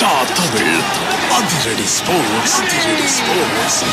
star Tamil அதிரடி sports அதிரடி sports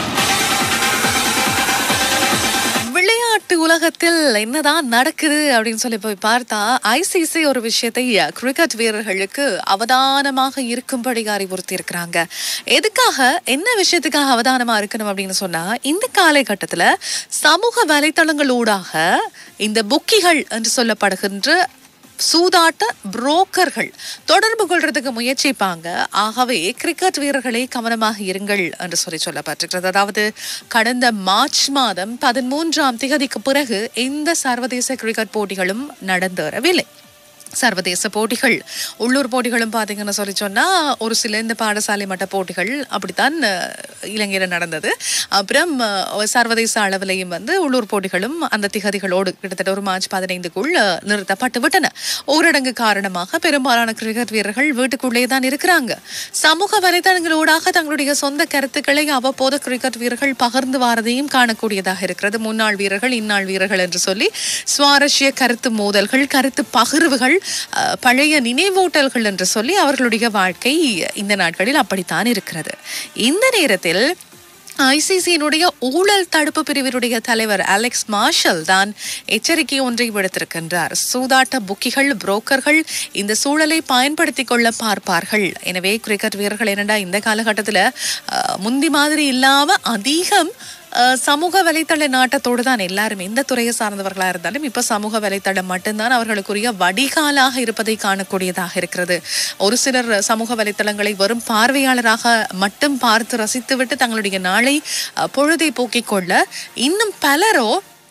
விளையாட்டு உலகத்தில் என்னதான் நடக்குது அப்படின்னு சொல்லி போய் பார்த்தா ஐசிசி ஒரு விஷயத்தை கிரிக்கெட் வீரர்களுக்கு அவதானமாக இருக்கும்படி அறிவுறுத்தி இருக்கிறாங்க எதுக்காக என்ன விஷயத்துக்காக அவதானமா இருக்கணும் அப்படின்னு சொன்னா இந்த காலகட்டத்துல சமூக வலைத்தளங்கள் ஊடாக இந்த புக்கிகள் என்று சொல்லப்படுகின்ற சூதாட்ட புரோக்கர்கள் தொடர்பு கொள்றதுக்கு முயற்சிப்பாங்க ஆகவே கிரிக்கெட் வீரர்களே கவனமாக இருங்கள் என்று சொல்லி சொல்லப்பட்டிருக்கிறது அதாவது கடந்த மார்ச் மாதம் பதிமூன்றாம் திகதிக்கு பிறகு எந்த சர்வதேச கிரிக்கெட் போட்டிகளும் நடந்தேறவில்லை சர்வதேச போட்டிகள் உள்ளூர் போட்டிகளும் பார்த்தீங்கன்னு சொல்லி சொன்னா ஒரு சில இந்த பாடசாலை மட்ட போட்டிகள் அப்படித்தான் அஹ், இலங்கையில நடந்தது அப்புறம் அஹ், சர்வதேச அளவிலையும் வந்து உள்ளூர் போட்டிகளும் அந்த திகதிகளோடு கிட்டத்தட்ட ஒரு மார்ச் பதினைந்துக்குள் அஹ், நிறுத்தப்பட்டு விட்டன ஊரடங்கு காரணமாக பெரும்பாலான கிரிக்கெட் வீரர்கள் வீட்டுக்குள்ளே தான் இருக்கிறாங்க சமூக வலைதளங்களூடாக தங்களுடைய சொந்த கருத்துக்களை அவ்வப்போது கிரிக்கெட் வீரர்கள் பகிர்ந்து வாரதையும் காணக்கூடியதாக இருக்கிறது முன்னாள் வீரர்கள் இந்நாள் வீரர்கள் என்று சொல்லி சுவாரஸ்ய கருத்து மோதல்கள் கருத்து பகிர்வுகள் அஹ், பழைய நினைவூட்டல்கள் என்று சொல்லி அவர்களுடைய வாழ்க்கை இந்த நாட்களில் அப்படித்தான் இருக்கிறது இந்த நேரத்தில் ஐசிசியினுடைய ஊழல் தடுப்பு பிரிவினுடைய தலைவர் அலெக்ஸ் மார்ஷல் தான் எச்சரிக்கை ஒன்றை விடுத்திருக்கின்றார் சூதாட்ட புக்கிகள் புரோக்கர்கள் இந்த சூழலை பயன்படுத்தி கொள்ள பார்ப்பார்கள் எனவே கிரிக்கெட் வீரர்கள் என்னடா இந்த காலகட்டத்தில் முந்தி மாதிரி இல்லாம அதிகம் அஹ், சமூக வலைத்தள நாட்டத்தோடு தான் எல்லாரும் எந்த துறையை சார்ந்தவர்களா இருந்தாலும் இப்ப சமூக வலைத்தளம் மட்டும்தான் அவர்களுக்குரிய வடிகாலாக இருப்பதை காணக்கூடியதாக இருக்கிறது ஒரு சிலர் சமூக வலைத்தளங்களை வெறும் பார்வையாளராக மட்டும் பார்த்து ரசித்துவிட்டு தங்களுடைய நாளை அஹ், பொழுதை போக்கிக் கொள்ள இன்னும் பலரோ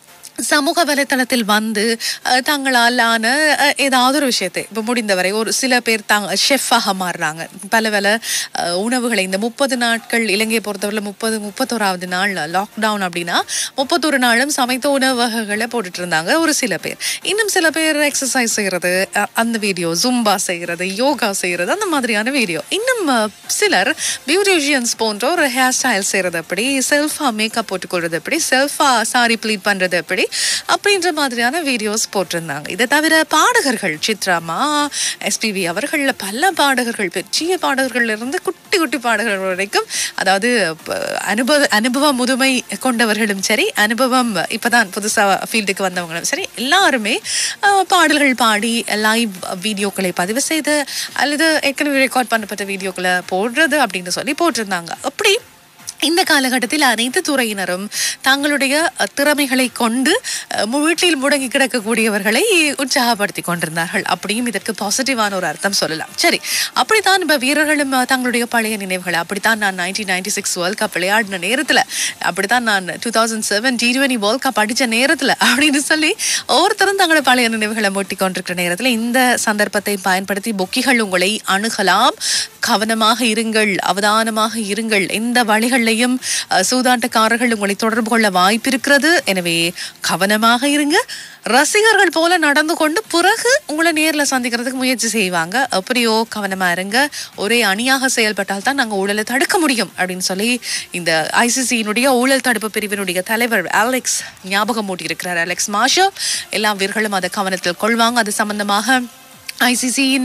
சமூக வலைத்தளத்தில் வந்து அஹ், தங்களால் ஆன அஹ், ஏதாவது ஒரு விஷயத்தை இப்போ முடிந்தவரை ஒரு சில பேர் தாங்க ஷெஃபாக மாறுறாங்க பல பல அஹ், உணவுகளை இந்த முப்பது நாட்கள் இலங்கையை பொறுத்தவரை முப்பது முப்பத்தோராவது நாள் லாக்டவுன் அப்படின்னா முப்பத்தொரு நாளும் சமைத்த உணவு வகைகளை போட்டுட்டு இருந்தாங்க ஒரு சில பேர் இன்னும் சில பேர் எக்ஸசைஸ் செய்கிறது அஹ், அந்த வீடியோ ஜும்பா செய்கிறது யோகா செய்கிறது அந்த மாதிரியான வீடியோ இன்னும் அஹ், சிலர் பியூட்டிஷியன்ஸ் போன்ற ஒரு ஹேர் ஸ்டைல் செய்கிறது எப்படி செல்ஃபாக மேக்கப் போட்டுக்கொள்றது எப்படி செல்ஃபாக சாரி ப்ளீட் பண்ணுறது எப்படி அப்படின்ற மாதிரியான வீடியோஸ் போட்டிருந்தாங்க இதை தவிர பாடகர்கள் சித்ராமா எஸ்பிவி அவர்கள் பல பாடகர்கள் பெரிய பாடகர்கள்ல இருந்து குட்டி குட்டி பாடகர்கள் வரைக்கும் அதாவது ப- அனுபவ அனுபவ முதுமை கொண்டவர்களும் சரி அனுபவம் இப்பதான் புதுசா ஃபீல்டுக்கு வந்தவங்களும் சரி எல்லாருமே அஹ், பாடல்கள் பாடி லைவ் வீடியோக்களை பதிவு செய்து அல்லது ஏற்கனவே ரெக்கார்ட் பண்ணப்பட்ட வீடியோக்களை போடுறது அப்படின்னு சொல்லி போட்டிருந்தாங்க அப்படி இந்த காலகட்டத்தில் அனைத்து துறையினரும் தங்களுடைய அஹ், திறமைகளை கொண்டு அஹ், மு- வீட்டில் முடங்கி கிடக்கக்கூடியவர்களை உற்சாகப்படுத்தி கொண்டிருந்தார்கள் அப்படியும் இதற்கு பாசிட்டிவான ஒரு அர்த்தம் சொல்லலாம் சரி அப்படித்தான் இப்ப வீரர்களும் அஹ், தங்களுடைய பழைய நினைவுகளை அப்படித்தான் நான் nineteen ninety six world cup விளையாடின நேரத்துல அப்படித்தான் நான் two thousand seven T twenty world cup அடிச்ச நேரத்துல அப்படின்னு சொல்லி ஒவ்வொருத்தரும் தங்களோட பழைய நினைவுகளை மூட்டி கொண்டிருக்கிற நேரத்துல இந்த சந்தர்ப்பத்தை பயன்படுத்தி பொக்கிகள் உங்களை அணுகலாம் கவனமாக இருங்கள் அவதானமாக இருங்கள் எந்த வழிகளிலையும் அஹ், சூதாட்டக்காரர்கள் உங்களை தொடர்பு கொள்ள வாய்ப்பு இருக்கிறது எனவே கவனமாக இருங்க ரசிகர்கள் போல நடந்து கொண்டு பிறகு உங்களை நேர்ல சந்திக்கிறதுக்கு முயற்சி செய்வாங்க எப்படியோ கவனமா இருங்க ஒரே அணியாக செயல்பட்டால் தான் நாங்க ஊழலை தடுக்க முடியும் அப்படின்னு சொல்லி இந்த ஐசிசியினுடைய ஊழல் தடுப்பு பிரிவினுடைய தலைவர் அலெக்ஸ் ஞாபகம் மூட்டியிருக்கிறார் அலெக்ஸ் மாஷோ எல்லா வீரர்களும் அதை கவனத்தில் கொள்வாங்க அது சம்பந்தமாக ஐசிசியின்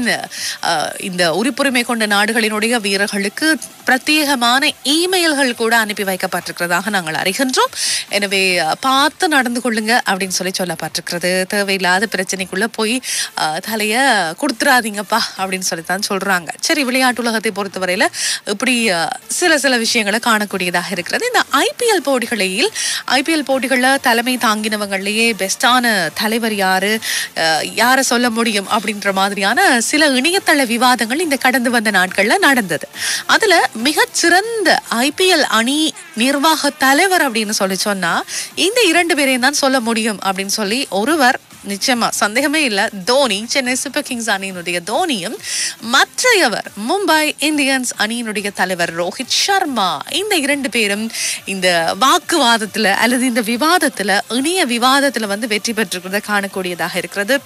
இந்த உறுப்புரிமை கொண்ட நாடுகளினுடைய வீரர்களுக்கு பிரத்யேகமான இமெயில்கள் கூட அனுப்பி வைக்கப்பட்டிருக்கிறதாக நாங்கள் அறிகின்றோம் எனவே அஹ், பார்த்து நடந்து கொள்ளுங்க அப்படின்னு சொல்லி சொல்லப்பட்டிருக்கிறது தேவையில்லாத பிரச்சனைக்குள்ள போய் அஹ், தலைய கொடுத்துறாதீங்கப்பா அப்படின்னு சொல்லி தான் சொல்றாங்க சரி விளையாட்டு உலகத்தை பொறுத்தவரையில இப்படி அஹ், சில சில விஷயங்களை காணக்கூடியதாக இருக்கிறது இந்த ஐபிஎல் போட்டிகளில் ஐபிஎல் போட்டிகளில் தலைமை தாங்கினவங்களையே பெஸ்டான தலைவர் யாரு அஹ், யாரை சொல்ல முடியும் அப்படின்ற மாதிரியான சில இணையதள விவாதங்கள் இந்த கடந்து வந்த நாட்கள்ல நடந்தது அதுல மிகச் சிறந்த ஐபிஎல் அணி நிர்வாக தலைவர் அப்படின்னு சொல்லி சொன்னா இந்த இரண்டு பேரையும் தான் சொல்ல முடியும் அப்படின்னு சொல்லி ஒருவர் நிச்சயமா சந்தேகமே இல்ல தோனி சென்னை சூப்பர் கிங்ஸ் அணியினுடைய தோனியும் மற்றையவர் மும்பை இந்தியன்ஸ் அணியினுடைய தலைவர் ரோஹித் சர்மா இந்த இரண்டு பேரும் இந்த வாக்குவாதத்துல அல்லது இந்த விவாதத்துல இணைய விவாதத்துல வந்து வெற்றி பெற்றிருக்கிறத காணக்கூடியதாக இருக்கிறது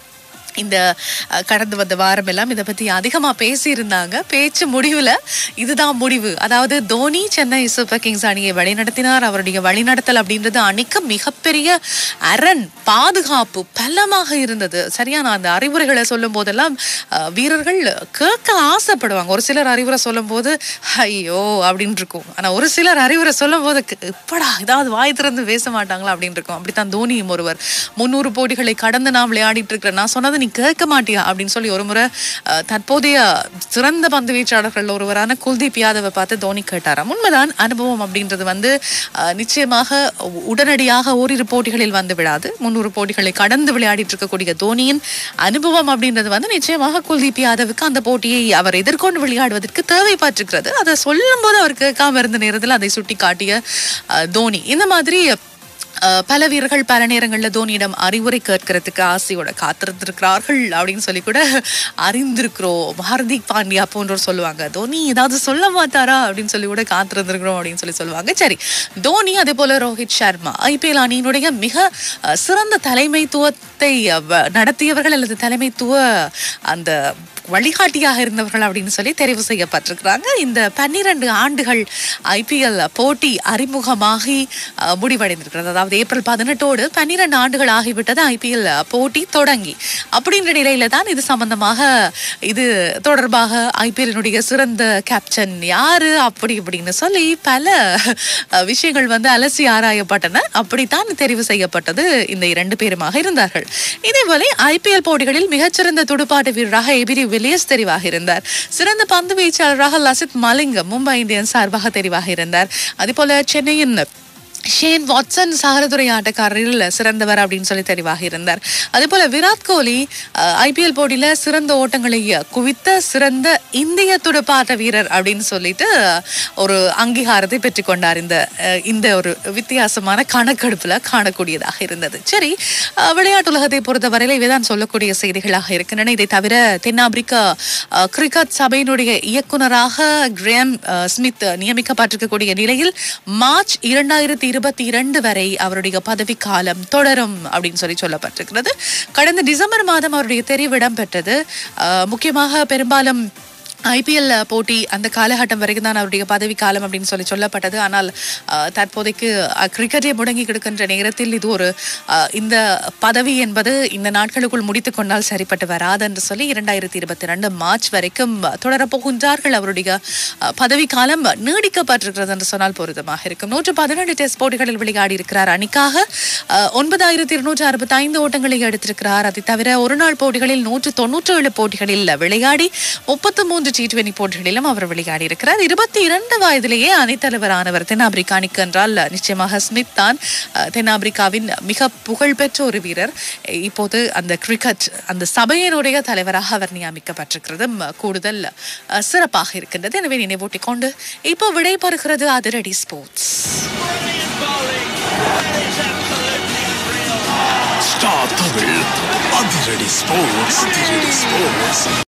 இந்த அஹ், கடந்து வந்த வாரம் எல்லாம் இதை பத்தி அதிகமா பேசியிருந்தாங்க பேச்சு முடிவுல இதுதான் முடிவு அதாவது தோனி சென்னை சூப்பர் கிங்ஸ் அணியை வழிநடத்தினார் அவருடைய வழிநடத்தல் அப்படின்றது அணிக்கு மிகப்பெரிய அரண் பாதுகாப்பு பலமாக இருந்தது சரியா நான் அந்த அறிவுரைகளை சொல்லும் போதெல்லாம் அஹ், வீரர்கள் கேட்க ஆசைப்படுவாங்க ஒரு சிலர் அறிவுரை சொல்லும் போது ஐயோ அப்படின்னு இருக்கும் ஆனா ஒரு சிலர் அறிவுரை சொல்லும் போது இப்படா ஏதாவது வாய் திறந்து பேச மாட்டாங்களா அப்படின்னு இருக்கும் அப்படித்தான் தோனியும் ஒருவர் முன்னூறு போட்டிகளை கடந்து நான் விளையாடிட்டு இருக்கிறேன் நான் சொன்னதை நீ கேட்க மாட்டியா அப்படின்னு சொல்லி ஒரு முறை அஹ், தற்போதைய சிறந்த பந்து வீச்சாளர்கள் ஒருவரான குல்தீப் யாதவை பார்த்து தோனி கேட்டாராம் உண்மைதான் அனுபவம் அப்படின்றது வந்து அஹ், நிச்சயமாக உ- உடனடியாக ஓரிரு போட்டிகளில் வந்து விடாது முன்னூறு போட்டிகளை கடந்து விளையாடிட்டு இருக்கக்கூடிய தோனியின் அனுபவம் அப்படின்றது வந்து நிச்சயமாக குல்தீப் யாதவுக்கு அந்த போட்டியை அவர் எதிர்கொண்டு விளையாடுவதற்கு தேவைப்பட்டிருக்கிறது அதை சொல்லும் போது அவர் கேட்காம இருந்த நேரத்தில் அதை சுட்டி காட்டிய அஹ், தோனி இந்த மாதிரி அஹ், பல வீரர்கள் பல நேரங்களில் தோனியிடம் அறிவுரை கேட்கறதுக்கு ஆசையோட காத்திருந்திருக்கிறார்கள் அப்படின்னு சொல்லி கூட அறிந்திருக்கிறோம் ஹார்திக் பாண்டியா போன்றோர் சொல்லுவாங்க தோனி ஏதாவது சொல்ல மாட்டாரா அப்படின்னு சொல்லி கூட காத்திருந்திருக்கிறோம் அப்படின்னு சொல்லி சொல்லுவாங்க சரி தோனி அதே போல ரோஹித் சர்மா ஐபிஎல் அணியினுடைய மிக அஹ், சிறந்த தலைமைத்துவத்தை அஹ், வ- நடத்தியவர்கள் அல்லது தலைமைத்துவ அந்த வழிகாட்டியாக இருந்தவர்கள் அப்படின்னு சொல்லி தெரிவு செய்யப்பட்டிருக்கிறாங்க இந்த பன்னிரண்டு ஆண்டுகள் ஐபிஎல் போட்டி அறிமுகமாகி அஹ், முடிவடைந்திருக்கிறது அதாவது ஏப்ரல் பதினெட்டோடு பன்னிரண்டு ஆண்டுகள் ஆகிவிட்டது ஐபிஎல் போட்டி தொடங்கி அப்படின்ற நிலையில தான் இது சம்பந்தமாக இது தொடர்பாக ஐபிஎல்லினுடைய சிறந்த கேப்டன் யாரு அப்படி இப்படின்னு சொல்லி பல அஹ், விஷயங்கள் வந்து அலசி ஆராயப்பட்டன அப்படித்தான் தெரிவு செய்யப்பட்டது இந்த இரண்டு பேருமாக இருந்தார்கள் இதேபோல ஐபிஎல் போட்டிகளில் மிகச்சிறந்த துடுப்பாட்ட வீரராக எபிரி வில்லியர்ஸ் தெரிவாக இருந்தார் சிறந்த பந்து வீச்சாளராக லசித் மலிங்கம் மும்பை இந்தியன்ஸ் சார்பாக தெரிவாக இருந்தார் அதேபோல சென்னையின் ஷேன் வாட்சன் சாரதுரை ஆட்டக்காரரில் சிறந்தவர் அப்படின்னு சொல்லி தெரிவாக இருந்தார் அதே போல விராட் கோலி ஐபிஎல் போட்டியில சிறந்த ஓட்டங்களை குவித்த சிறந்த இந்திய துடுப்பாட்ட வீரர் அப்படின்னு சொல்லிட்டு ஒரு அங்கீகாரத்தை பெற்றுக்கொண்டார் இந்த அஹ், இந்த ஒரு வித்தியாசமான கணக்கெடுப்புல காணக்கூடியதாக இருந்தது சரி அஹ், விளையாட்டு உலகத்தை பொறுத்தவரையில இவைதான் சொல்லக்கூடிய செய்திகளாக இருக்கின்றன இதை தவிர தென்னாப்பிரிக்கா அஹ், கிரிக்கெட் சபையினுடைய இயக்குனராக கிரேம் அஹ், ஸ்மித் நியமிக்கப்பட்டிருக்கக்கூடிய நிலையில் மார்ச் இரண்டாயிரத்தி இருபத்தி இரண்டு வரை அவருடைய பதவி காலம் தொடரும் அப்படின்னு சொல்லி சொல்லப்பட்டிருக்கிறது கடந்த டிசம்பர் மாதம் அவருடைய தெரிவு இடம்பெற்றது அஹ், முக்கியமாக பெரும்பாலும் ஐபிஎல் போட்டி அந்த காலகட்டம் வரைக்கும் தான் அவருடைய பதவி காலம் அப்படின்னு சொல்லி சொல்லப்பட்டது ஆனால் அஹ், தற்போதைக்கு அஹ், கிரிக்கெட்டே முடங்கி கிடக்கின்ற நேரத்தில் இது ஒரு அஹ், இந்த பதவி என்பது இந்த நாட்களுக்குள் முடித்து கொண்டால் சரிப்பட்டு வராது என்று சொல்லி இரண்டாயிரத்தி இருபத்தி ரெண்டு மார்ச் வரைக்கும் தொடரப்போகின்றார்கள் அவருடைய அஹ், பதவி காலம் நீடிக்கப்பட்டிருக்கிறது என்று சொன்னால் பொருத்தமாக இருக்கும் நூற்று பதினெண்டு டெஸ்ட் போட்டிகளில் விளையாடி இருக்கிறார் அணிக்காக அஹ், ஒன்பதாயிரத்தி இருநூற்று அறுபத்தி ஐந்து ஓட்டங்களை எடுத்திருக்கிறார் அதை தவிர ஒரு நாள் போட்டிகளில் நூற்று தொன்னூற்றி ஏழு போட்டிகளில் விளையாடி முப்பத்து மூன்று டி டுவெண்டி போட்டிகளிலும் அவர் விளையாடி இருக்கிறார் இருபத்தி இரண்டு வயதிலேயே அணித்தலைவரானவர் தென்னாப்பிரிக்கா அணிக்கு என்றால் நிச்சயமாக ஸ்மித் தான் அஹ், தென்னாப்பிரிக்காவின் மிக புகழ்பெற்ற ஒரு வீரர் இப்போது அந்த கிரிக்கெட் அந்த சபையினுடைய தலைவராக அவர் நியமிக்கப்பட்டிருக்கிறதும் கூடுதல் அஹ், சிறப்பாக இருக்கின்றது எனவே நினைவூட்டிக் கொண்டு இப்போ விடைபெறுகிறது அதிரடி ஸ்போர்ட்ஸ் Star தமிழ் அதிரடி ஸ்போர்ட்ஸ் அதிரடி ஸ்போர்ட்ஸ்